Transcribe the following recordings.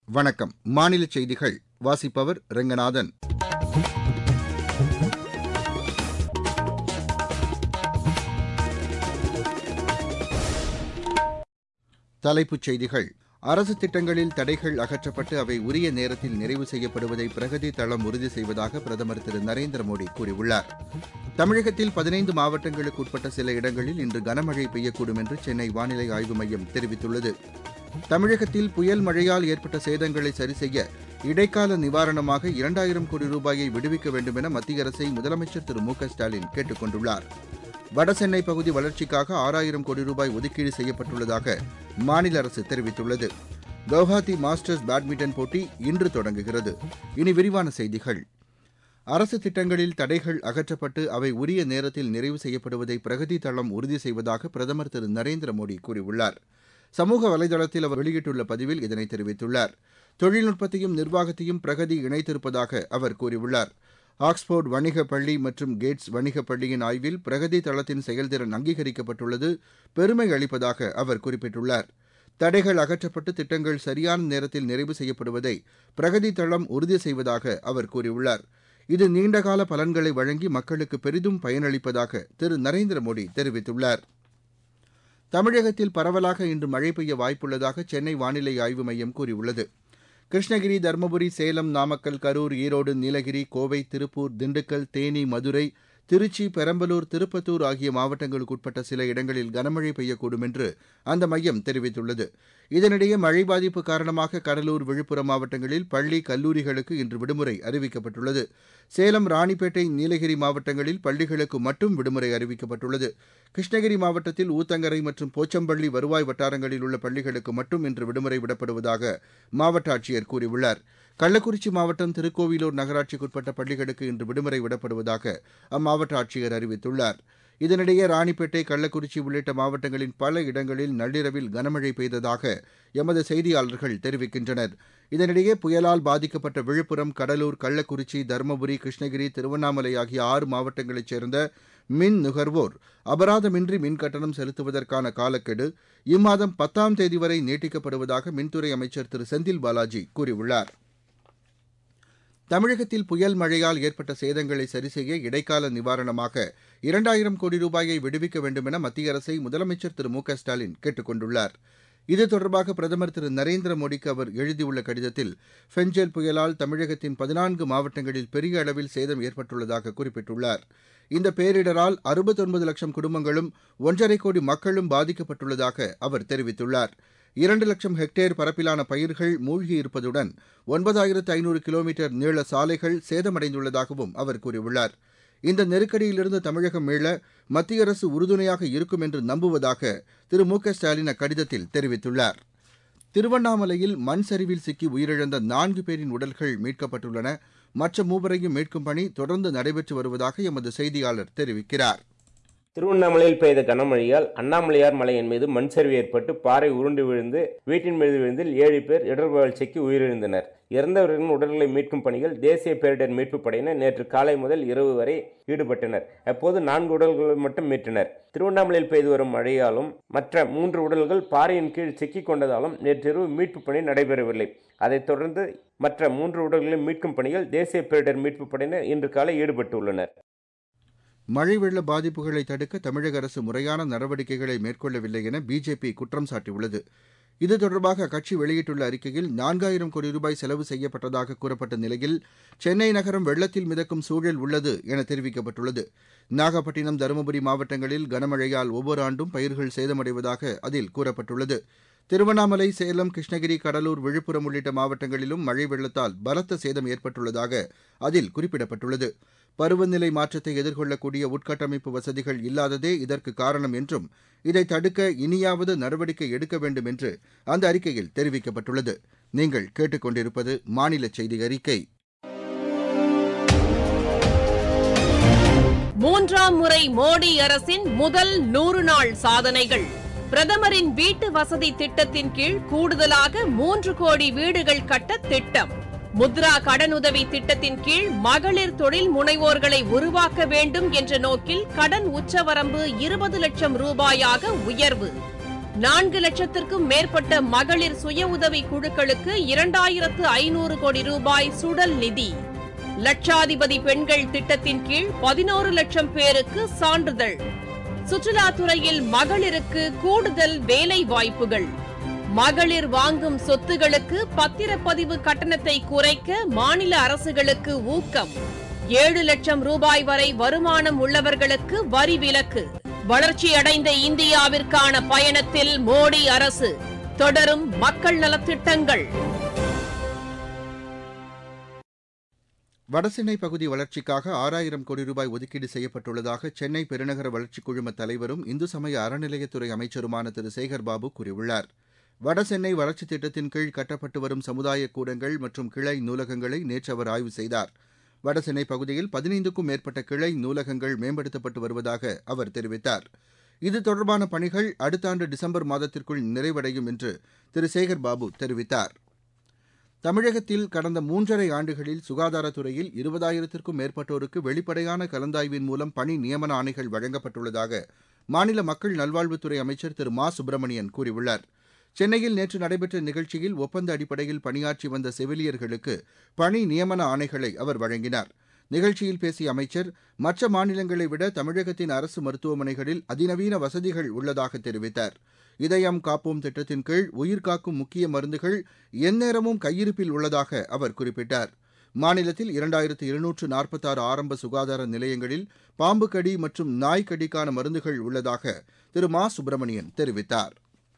வணக்கம் மாநில செய்திகள் வாசிப்பவர் ரெங்கநாதன் தலைப்புச் செய்திகள் அரசு திட்டங்களில் தடைகள் அகற்றப்பட்டு அவை உரிய நேரத்தில் நிறைவு செய்யப்படுவதை பிரகதி தளம் உறுதி செய்வதாக பிரதமர் திரு நரேந்திர மோடி கூறியுள்ளார் தமிழகத்தில் பதினைந்து மாவட்டங்களுக்கு உட்பட்ட சில இடங்களில் இன்று கனமழை பெய்யக்கூடும் என்று சென்னை வானிலை ஆய்வு மையம் தெரிவித்துள்ளது தமிழகத்தில் புயல் மழையால் ஏற்பட்ட சேதங்களை சரிசெய்ய இடைக்கால நிவாரணமாக இரண்டாயிரம் கோடி ரூபாயை விடுவிக்க வேண்டும் என மத்திய அரசை முதலமைச்சர் திரு மு க ஸ்டாலின் கேட்டுக் கொண்டுள்ளார் வடசென்னை பகுதி வளர்ச்சிக்காக ஆறாயிரம் கோடி ரூபாய் ஒதுக்கீடு செய்யப்பட்டுள்ளதாக மாநில அரசு தெரிவித்துள்ளது கவுஹாத்தி மாஸ்டர்ஸ் பேட்மிண்டன் போட்டி இன்று தொடங்குகிறது இனி விரிவான செய்திகள் அரசு திட்டங்களில் தடைகள் அகற்றப்பட்டு அவை உரிய நேரத்தில் நிறைவு செய்யப்படுவதை பிரகதி தளம் உறுதி செய்வதாக பிரதமர் திரு நரேந்திர மோடி கூறியுள்ளார் சமூக வலைதளத்தில் அவர் வெளியிட்டுள்ள பதிவில் இதனை தெரிவித்துள்ளார் தொழில்நுட்பத்தையும் நிர்வாகத்தையும் பிரகதி இணைத்திருப்பதாக அவர் கூறியுள்ளார் ஆக்ஸ்போர்ட் வணிக பள்ளி மற்றும் கேட்ஸ் வணிக பள்ளியின் ஆய்வில் பிரகதி தளத்தின் செயல்திறன் அங்கீகரிக்கப்பட்டுள்ளது பெருமை அளிப்பதாக அவர் குறிப்பிட்டுள்ளார் தடைகள் அகற்றப்பட்டு திட்டங்கள் சரியான நேரத்தில் நிறைவு செய்யப்படுவதை பிரகதி தளம் உறுதி செய்வதாக அவர் கூறியுள்ளார் இது நீண்டகால பலன்களை வழங்கி மக்களுக்கு பெரிதும் பயனளிப்பதாக திரு நரேந்திர மோடி தெரிவித்துள்ளார் தமிழகத்தில் பரவலாக இன்று மழை பெய்ய வாய்ப்புள்ளதாக சென்னை வானிலை ஆய்வு மையம் கூறியுள்ளது கிருஷ்ணகிரி தருமபுரி சேலம் நாமக்கல் கரூர் ஈரோடு நீலகிரி கோவை திருப்பூர் திண்டுக்கல் தேனி மதுரை திருச்சி பெரம்பலூர் திருப்பத்தூர் ஆகிய மாவட்டங்களுக்கு உட்பட்ட சில இடங்களில் கனமழை பெய்யக்கூடும் என்று அந்த மையம் தெரிவித்துள்ளது இதனிடையே மழை பாதிப்பு காரணமாக கடலூர் விழுப்புரம் மாவட்டங்களில் பள்ளி கல்லூரிகளுக்கு இன்று விடுமுறை அறிவிக்கப்பட்டுள்ளது சேலம் ராணிப்பேட்டை நீலகிரி மாவட்டங்களில் பள்ளிகளுக்கு மட்டும் விடுமுறை அறிவிக்கப்பட்டுள்ளது கிருஷ்ணகிரி மாவட்டத்தில் ஊத்தங்கரை மற்றும் போச்சம்பள்ளி வருவாய் வட்டாரங்களில் உள்ள பள்ளிகளுக்கு மட்டும் இன்று விடுமுறை விடப்படுவதாக மாவட்ட ஆட்சியர் கூறியுள்ளார் கள்ளக்குறிச்சி மாவட்டம் திருக்கோவிலூர் நகராட்சிக்குட்பட்ட பள்ளிகளுக்கு இன்று விடுமுறை விடப்படுவதாக அம்மாவட்ட ஆட்சியர் அறிவித்துள்ளார் இதனிடையே ராணிப்பேட்டை கள்ளக்குறிச்சி உள்ளிட்ட மாவட்டங்களின் பல இடங்களில் நள்ளிரவில் கனமழை பெய்ததாக எமது செய்தியாளர்கள் தெரிவிக்கின்றனர் இதனிடையே புயலால் பாதிக்கப்பட்ட விழுப்புரம் கடலூர் கள்ளக்குறிச்சி தருமபுரி கிருஷ்ணகிரி திருவண்ணாமலை ஆகிய ஆறு மாவட்டங்களைச் சேர்ந்த மின் நுகர்வோர் அபராதமின்றி மின் கட்டணம் செலுத்துவதற்கான காலக்கெடு இம்மாதம் பத்தாம் தேதி வரை நீட்டிக்கப்படுவதாக மின்துறை அமைச்சர் திரு செந்தில் பாலாஜி கூறியுள்ளார் தமிழகத்தில் புயல் மழையால் ஏற்பட்ட சேதங்களை சரிசெய்ய இடைக்கால நிவாரணமாக இரண்டாயிரம் கோடி ரூபாயை விடுவிக்க வேண்டும் என மத்திய அரசை முதலமைச்சர் திரு மு க ஸ்டாலின் கேட்டுக் கொண்டுள்ளார் இது தொடர்பாக பிரதமர் திரு நரேந்திர மோடிக்கு அவர் எழுதியுள்ள கடிதத்தில் ஃபெஞ்சல் புயலால் தமிழகத்தின் பதினான்கு மாவட்டங்களில் பெரிய அளவில் சேதம் ஏற்பட்டுள்ளதாக குறிப்பிட்டுள்ளார் இந்த பேரிடரால் அறுபத்தொன்பது லட்சம் குடும்பங்களும் ஒன்றரை கோடி மக்களும் பாதிக்கப்பட்டுள்ளதாக அவர் தெரிவித்துள்ளார் இரண்டு லட்சம் ஹெக்டேர் பரப்பிலான பயிர்கள் மூழ்கியிருப்பதுடன் ஒன்பதாயிரத்து ஐநூறு கிலோமீட்டர் நீள சாலைகள் சேதமடைந்துள்ளதாகவும் அவர் கூறியுள்ளார் இந்த நெருக்கடியிலிருந்து தமிழகம் மீள மத்திய அரசு உறுதுணையாக இருக்கும் என்று நம்புவதாக திரு மு க ஸ்டாலின் அக்கடிதத்தில் தெரிவித்துள்ளார் திருவண்ணாமலையில் மண் சரிவில் சிக்கி உயிரிழந்த நான்கு பேரின் உடல்கள் மீட்கப்பட்டுள்ளன மற்ற மூவரையும் மீட்கும் பணி தொடர்ந்து நடைபெற்று வருவதாக எமது செய்தியாளர் தெரிவிக்கிறார் திருவண்ணாமலையில் பெய்த கனமழையால் அண்ணாமலையார் மலையின் மீது மண் சரிவு ஏற்பட்டு பாறை உருண்டு விழுந்து வீட்டின் மீது விழுந்தில் ஏழு பேர் இடர்பால் சிக்கி உயிரிழந்தனர் இறந்தவர்களின் உடல்களை மீட்கும் பணிகள் தேசிய பேரிடர் மீட்புப் படையினர் நேற்று காலை முதல் இரவு வரை ஈடுபட்டனர் அப்போது நான்கு உடல்களை மட்டும் மீட்டனர் திருவண்ணாமலையில் பெய்து வரும் மழையாலும் மற்ற மூன்று உடல்கள் பாறையின் கீழ் சிக்கிக் கொண்டதாலும் நேற்றிரவு மீட்புப் பணி நடைபெறவில்லை அதைத் தொடர்ந்து மற்ற மூன்று உடல்களை மீட்கும் பணிகள் தேசிய பேரிடர் மீட்புப் படையினர் இன்று காலை ஈடுபட்டுள்ளனர் மழை வெள்ள பாதிப்புகளை தடுக்க தமிழக அரசு முறையான நடவடிக்கைகளை மேற்கொள்ளவில்லை என பிஜேபி குற்றம் சாட்டியுள்ளது இது தொடர்பாக அக்கட்சி வெளியிட்டுள்ள அறிக்கையில் நான்காயிரம் கோடி ரூபாய் செலவு செய்யப்பட்டதாக கூறப்பட்ட நிலையில் சென்னை நகரம் வெள்ளத்தில் மிதக்கும் சூழல் உள்ளது என தெரிவிக்கப்பட்டுள்ளது நாகப்பட்டினம் தருமபுரி மாவட்டங்களில் கனமழையால் ஒவ்வொரு ஆண்டும் பயிர்கள் சேதமடைவதாக அதில் கூறப்பட்டுள்ளது திருவண்ணாமலை சேலம் கிருஷ்ணகிரி கடலூர் விழுப்புரம் உள்ளிட்ட மாவட்டங்களிலும் மழை வெள்ளத்தால் பலத்த சேதம் ஏற்பட்டுள்ளதாக அதில் குறிப்பிடப்பட்டுள்ளது பருவநிலை மாற்றத்தை எதிர்கொள்ளக்கூடிய உட்கட்டமைப்பு வசதிகள் இல்லாததே இதற்கு காரணம் என்றும் இதை தடுக்க இனியாவது நடவடிக்கை எடுக்க வேண்டும் என்று அந்த அறிக்கையில் தெரிவிக்கப்பட்டுள்ளது நீங்கள் கேட்டுக்கொண்டிருப்பது மாநில செய்தி அறிக்கை மூன்றாம் முறை மோடி அரசின் முதல் நூறு நாள் சாதனைகள் பிரதமரின் வீட்டு வசதி திட்டத்தின் கீழ் கூடுதலாக மூன்று கோடி வீடுகள் கட்ட திட்டம் முத்ரா கடனுதவி திட்டத்தின் கீழ் மகளிர் தொழில் முனைவோர்களை உருவாக்க வேண்டும் என்ற நோக்கில் கடன் உச்சவரம்பு இருபது லட்சம் ரூபாயாக உயர்வு நான்கு லட்சத்திற்கும் மேற்பட்ட மகளிர் சுய உதவி குழுக்களுக்கு இரண்டாயிரத்து ஐநூறு கோடி ரூபாய் சுடல் நிதி லட்சாதிபதி பெண்கள் திட்டத்தின் கீழ் பதினோரு லட்சம் பேருக்கு சான்றிதழ் சுற்றுலாத்துறையில் மகளிருக்கு கூடுதல் வேலை வாய்ப்புகள் மகளிர் வாங்கும் சொத்துகளுக்கு பத்திரப்பதிவு கட்டணத்தை குறைக்க மாநில அரசுகளுக்கு ஊக்கம் ஏழு லட்சம் ரூபாய் வரை வருமானம் உள்ளவர்களுக்கு வரி விலக்கு வளர்ச்சியடைந்த இந்தியாவிற்கான பயணத்தில் மோடி அரசு தொடரும் மக்கள் நலத்திட்டங்கள் வடசென்னை பகுதி வளர்ச்சிக்காக ஆறாயிரம் கோடி ரூபாய் ஒதுக்கீடு செய்யப்பட்டுள்ளதாக சென்னை பெருநகர வளர்ச்சிக் குழும தலைவரும் இந்து சமய அறநிலையத்துறை அமைச்சருமான திரு சேகர் பாபு கூறியுள்ளார் வடசென்னை வளர்ச்சித் திட்டத்தின் கீழ் கட்டப்பட்டு வரும் சமுதாய கூடங்கள் மற்றும் கிளை நூலகங்களை நேற்று அவர் ஆய்வு செய்தார் வடசென்னை பகுதியில் பதினைந்துக்கும் மேற்பட்ட கிளை நூலகங்கள் மேம்படுத்தப்பட்டு வருவதாக அவர் தெரிவித்தார் இது தொடர்பான பணிகள் அடுத்த ஆண்டு டிசம்பர் மாதத்திற்குள் நிறைவடையும் என்று திரு சேகர் பாபு தெரிவித்தார் தமிழகத்தில் கடந்த மூன்றரை ஆண்டுகளில் சுகாதாரத்துறையில் இருபதாயிரத்திற்கும் மேற்பட்டோருக்கு வெளிப்படையான கலந்தாய்வின் மூலம் பணி நியமன ஆணைகள் வழங்கப்பட்டுள்ளதாக மாநில மக்கள் நல்வாழ்வுத்துறை அமைச்சர் திரு மா சுப்பிரமணியன் கூறியுள்ளார் சென்னையில் நேற்று நடைபெற்ற நிகழ்ச்சியில் ஒப்பந்த அடிப்படையில் பணியாற்றி வந்த செவிலியர்களுக்கு பணி நியமன ஆணைகளை அவர் வழங்கினார் நிகழ்ச்சியில் பேசிய அமைச்சர் மற்ற மாநிலங்களை விட தமிழகத்தின் அரசு மருத்துவமனைகளில் அதிநவீன வசதிகள் உள்ளதாக தெரிவித்தார் இதயம் காப்போம் திட்டத்தின் கீழ் உயிர்காக்கும் முக்கிய மருந்துகள் எந்நேரமும் கையிருப்பில் உள்ளதாக அவர் குறிப்பிட்டார் மாநிலத்தில் இரண்டாயிரத்து இருநூற்று நாற்பத்தாறு ஆரம்ப சுகாதார நிலையங்களில் பாம்பு கடி மற்றும் நாய் கடிக்கான மருந்துகள் உள்ளதாக திரு மா சுப்பிரமணியன் தெரிவித்தார்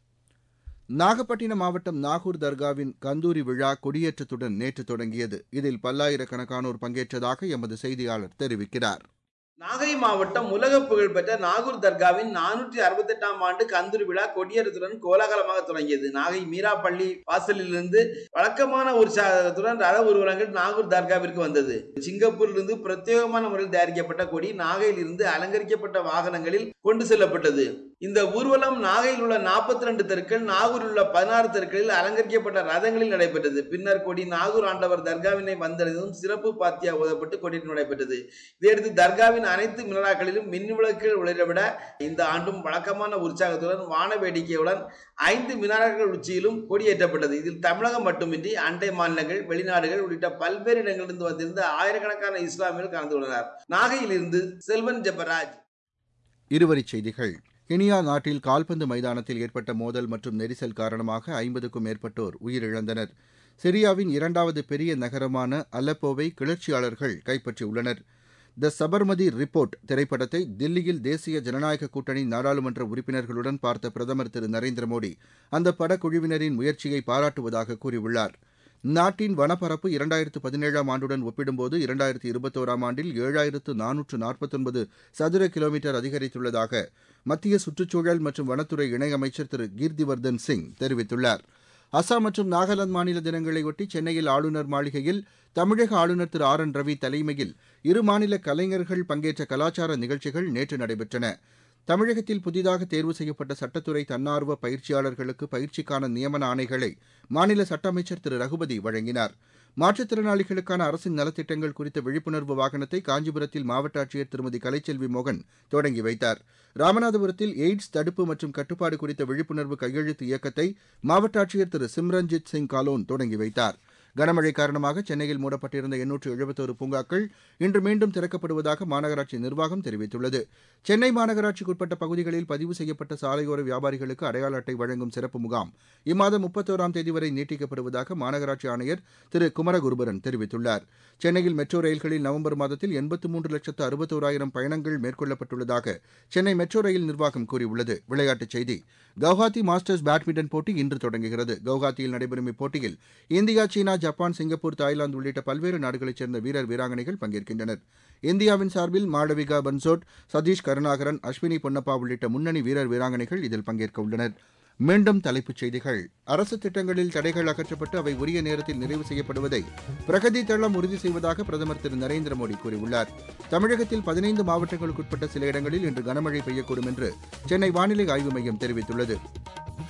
நாகப்பட்டினம் மாவட்டம் நாகூர் தர்காவின் கந்தூரி விழா கொடியேற்றத்துடன் நேற்று தொடங்கியது இதில் பல்லாயிரக்கணக்கானோர் பங்கேற்றதாக எமது செய்தியாளர் தெரிவிக்கிறார் நாகை மாவட்டம் உலக புகழ்பெற்ற நாகூர் தர்காவின் நானூற்றி அறுபத்தி எட்டாம் ஆண்டு கந்தூரி விழா கொடியேற்றத்துடன் கோலாகலமாக தொடங்கியது நாகை மீராப்பள்ளி வாசலிலிருந்து வழக்கமான உற்சாகத்துடன் ரத ஊர்வலங்கள் நாகூர் தர்காவிற்கு வந்தது சிங்கப்பூரிலிருந்து பிரத்யேகமான முறையில் தயாரிக்கப்பட்ட கொடி நாகையில் இருந்து அலங்கரிக்கப்பட்ட வாகனங்களில் கொண்டு செல்லப்பட்டது இந்த ஊர்வலம் நாகையில் உள்ள நாற்பத்தி ரெண்டு தெருக்கள் நாகூரில் உள்ள பதினாறு தெருக்களில் அலங்கரிக்கப்பட்ட ரதங்களில் நடைபெற்றது பின்னர் கொடி நாகூர் ஆண்டவர் தர்காவினை வந்தடைந்ததும் சிறப்பு பாத்தியா ஓதப்பட்டு கொடியில் நடைபெற்றது இதையடுத்து தர்காவின் அனைத்து மினராக்களிலும் மின் விளக்குகள் ஒளிரவிட இந்த ஆண்டும் வழக்கமான உற்சாகத்துடன் வான வேடிக்கையுடன் ஐந்து மினாரங்கள் உச்சியிலும் கொடியேற்றப்பட்டது இதில் தமிழகம் மட்டுமின்றி அண்டை மாநிலங்கள் வெளிநாடுகள் உள்ளிட்ட பல்வேறு இடங்களிலிருந்து வந்திருந்த ஆயிரக்கணக்கான இஸ்லாமியர்கள் கலந்து கொண்டனர் நாகையில் இருந்து செல்வன் ஜெபராஜ் இருவரிச் செய்திகள் கெனியா நாட்டில் கால்பந்து மைதானத்தில் ஏற்பட்ட மோதல் மற்றும் நெரிசல் காரணமாக ஐம்பதுக்கும் மேற்பட்டோர் உயிரிழந்தனர் சிரியாவின் இரண்டாவது பெரிய நகரமான அலப்போவை கிளர்ச்சியாளர்கள் கைப்பற்றியுள்ளனர் த சபர்மதி ரிப்போர்ட் திரைப்படத்தை தில்லியில் தேசிய ஜனநாயக கூட்டணி நாடாளுமன்ற உறுப்பினர்களுடன் பார்த்த பிரதமர் திரு நரேந்திர மோடி அந்த படக்குழுவினரின் முயற்சியை பாராட்டுவதாக கூறியுள்ளார் நாட்டின் வனப்பரப்பு இரண்டாயிரத்து பதினேழாம் ஆண்டுடன் ஒப்பிடும்போது இரண்டாயிரத்து இருபத்தோராம் ஆண்டில் ஏழாயிரத்து நானூற்று நாற்பத்தொன்பது சதுர கிலோமீட்டர் அதிகரித்துள்ளதாக மத்திய சுற்றுச்சூழல் மற்றும் வனத்துறை இணையமைச்சர் திரு கீர்த்திவர்தன் சிங் தெரிவித்துள்ளார் அசாம் மற்றும் நாகாலாந்து மாநில தினங்களையொட்டி சென்னையில் ஆளுநர் மாளிகையில் தமிழக ஆளுநர் திரு ஆர் என் ரவி தலைமையில் இரு மாநில கலைஞர்கள் பங்கேற்ற கலாச்சார நிகழ்ச்சிகள் நேற்று நடைபெற்றன தமிழகத்தில் புதிதாக தேர்வு செய்யப்பட்ட சட்டத்துறை தன்னார்வ பயிற்சியாளர்களுக்கு பயிற்சிக்கான நியமன ஆணைகளை மாநில சட்ட அமைச்சர் திரு ரகுபதி வழங்கினார் மாற்றுத்திறனாளிகளுக்கான அரசின் நலத்திட்டங்கள் குறித்த விழிப்புணர்வு வாகனத்தை காஞ்சிபுரத்தில் மாவட்ட ஆட்சியர் திருமதி கலைச்செல்வி மோகன் தொடங்கி வைத்தார் ராமநாதபுரத்தில் எய்ட்ஸ் தடுப்பு மற்றும் கட்டுப்பாடு குறித்த விழிப்புணர்வு கையெழுத்து இயக்கத்தை மாவட்ட ஆட்சியர் திரு சிம்ரன்ஜித் சிங் காலோன் தொடங்கி வைத்தார் கனமழை காரணமாக சென்னையில் மூடப்பட்டிருந்த எண்ணூற்று எழுபத்தோரு பூங்காக்கள் இன்று மீண்டும் திறக்கப்படுவதாக மாநகராட்சி நிர்வாகம் தெரிவித்துள்ளது சென்னை மாநகராட்சிக்குட்பட்ட பகுதிகளில் பதிவு செய்யப்பட்ட சாலையோர வியாபாரிகளுக்கு அடையாள அட்டை வழங்கும் சிறப்பு முகாம் இம்மாதம் முப்பத்தோராம் தேதி வரை நீட்டிக்கப்படுவதாக மாநகராட்சி ஆணையர் திரு குமரகுருபரன் தெரிவித்துள்ளார் சென்னையில் மெட்ரோ ரயில்களில் நவம்பர் மாதத்தில் எண்பத்து மூன்று லட்சத்து அறுபத்தோராயிரம் பயணங்கள் மேற்கொள்ளப்பட்டுள்ளதாக சென்னை மெட்ரோ ரயில் நிர்வாகம் கூறியுள்ளது விளையாட்டுச் செய்தி கவுஹாத்தி மாஸ்டர்ஸ் பேட்மிண்டன் போட்டி இன்று தொடங்குகிறது கவுஹாத்தியில் நடைபெறும் இப்போட்டியில் India China Japan Singapore Thailand உள்ளிட்ட பல்வேறு நாடுகளைச் சேர்ந்த வீரர் வீராங்கனைகள் பங்கேற்கின்றனர் இந்தியாவின் சார்பில் மாளவிகா பன்சோட் சதீஷ் கருணாகரன் அஸ்வினி பொன்னப்பா உள்ளிட்ட முன்னணி வீரர் வீராங்கனைகள் இதில் பங்கேற்க உள்ளனர் மீண்டும் தலைப்புச் செய்திகள் அரசு திட்டங்களில் தடைகள் அகற்றப்பட்டு அவை உரிய நேரத்தில் நிறைவு செய்யப்படுவதை பிரகதி தளம் உறுதி செய்வதாக பிரதமர் திரு நரேந்திர மோடி கூறியுள்ளார் தமிழகத்தில் பதினைந்து மாவட்டங்களுக்குட்பட்ட சில இடங்களில் இன்று கனமழை பெய்யக்கூடும் என்று சென்னை வானிலை ஆய்வு மையம் தெரிவித்துள்ளது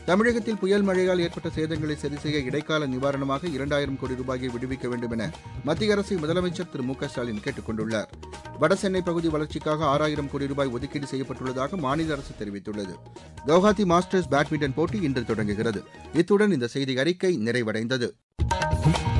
தமிழகத்தில் புயல் மழையால் ஏற்பட்ட சேதங்களை சரிசெய்ய இடைக்கால நிவாரணமாக இரண்டாயிரம் கோடி ரூபாயை விடுவிக்க வேண்டும் என மத்திய அரசை முதலமைச்சர் திரு மு க ஸ்டாலின் கேட்டுக் கொண்டுள்ளார் வடசென்னை பகுதி வளர்ச்சிக்காக ஆறாயிரம் கோடி ரூபாய் ஒதுக்கீடு செய்யப்பட்டுள்ளதாக மாநில அரசு தெரிவித்துள்ளது கவுஹாத்தி மாஸ்டர்ஸ் பேட்மிண்டன் போட்டி இன்று தொடங்குகிறது இத்துடன் இந்த செய்தி அறிக்கை நிறைவடைந்தது